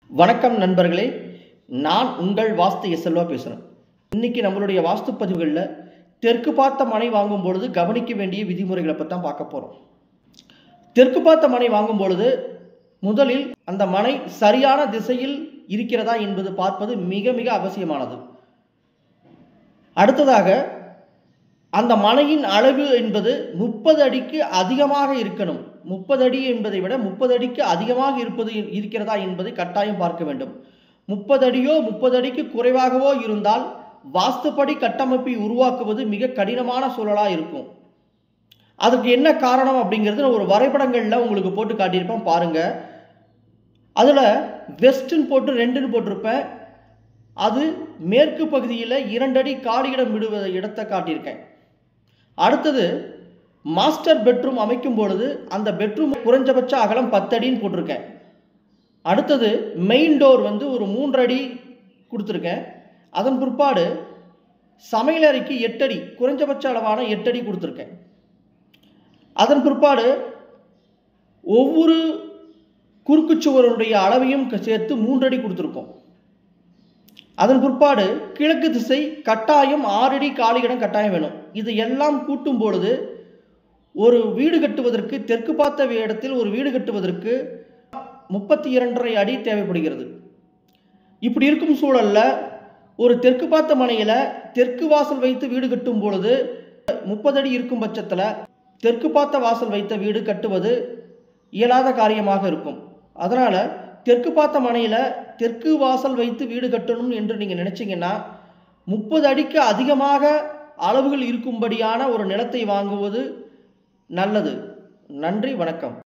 வணக்கம் நண்பர்களே நான் உங்கள் வாஸ்து எஸ்எல்வா பேசுகிறேன் இன்னைக்கு நம்மளுடைய வாஸ்து பதிவுகளில் தெற்கு பார்த்த மனை வாங்கும் பொழுது கவனிக்க வேண்டிய விதிமுறைகளை பற்றி தான் பார்க்க போகிறோம் தெற்கு பார்த்த மனை வாங்கும் பொழுது முதலில் அந்த மனை சரியான திசையில் இருக்கிறதா என்பது பார்ப்பது மிக மிக அவசியமானது அடுத்ததாக அந்த மனையின் அளவு என்பது முப்பது அடிக்கு அதிகமாக இருக்கணும் முப்பது அடி என்பதை விட முப்பது அடிக்கு அதிகமாக இருப்பது இருக்கிறதா என்பதை கட்டாயம் பார்க்க வேண்டும் முப்பது அடியோ முப்பது அடிக்கு குறைவாகவோ இருந்தால் வாஸ்துப்படி கட்டமைப்பை உருவாக்குவது மிக கடினமான சூழலாக இருக்கும் அதுக்கு என்ன காரணம் அப்படிங்கிறது நான் ஒரு வரைபடங்களில் உங்களுக்கு போட்டு காட்டியிருப்பேன் பாருங்க அதில் வெஸ்ட்னு போட்டு ரெண்டுன்னு போட்டிருப்பேன் அது மேற்கு பகுதியில் இரண்டடி காலியிடம் விடுவ இடத்தை காட்டியிருக்கேன் அடுத்தது மாஸ்டர் பெட்ரூம் அமைக்கும் பொழுது அந்த பெட்ரூம் குறைஞ்சபட்ச அகலம் பத்தடின்னு போட்டிருக்கேன் அடுத்தது மெயின் டோர் வந்து ஒரு மூன்று அடி கொடுத்துருக்கேன் அதன் பிற்பாடு சமையலறைக்கு எட்டடி குறைஞ்சபட்ச அளவான எட்டடி கொடுத்துருக்கேன் அதன் பிற்பாடு ஒவ்வொரு குறுக்குச்சுவருடைய அளவையும் சேர்த்து மூன்றடி கொடுத்துருக்கோம் அதன் பிற்பாடு கிழக்கு திசை கட்டாயம் ஆறடி காலியிடம் கட்டாயம் வேணும் இது எல்லாம் கூட்டும் பொழுது ஒரு வீடு கட்டுவதற்கு தெற்கு பார்த்த இடத்தில் ஒரு வீடு கட்டுவதற்கு முப்பத்தி இரண்டரை அடி தேவைப்படுகிறது இப்படி இருக்கும் சூழல்ல ஒரு தெற்கு பார்த்த மனையில் தெற்கு வாசல் வைத்து வீடு கட்டும் பொழுது முப்பது அடி இருக்கும் பட்சத்தில் தெற்கு பார்த்த வாசல் வைத்த வீடு கட்டுவது இயலாத காரியமாக இருக்கும் அதனால் தெற்கு பார்த்த மனையில் தெற்கு வாசல் வைத்து வீடு கட்டணும் என்று நீங்கள் நினச்சிங்கன்னா முப்பது அடிக்கு அதிகமாக அளவுகள் இருக்கும்படியான ஒரு நிலத்தை வாங்குவது நல்லது நன்றி வணக்கம்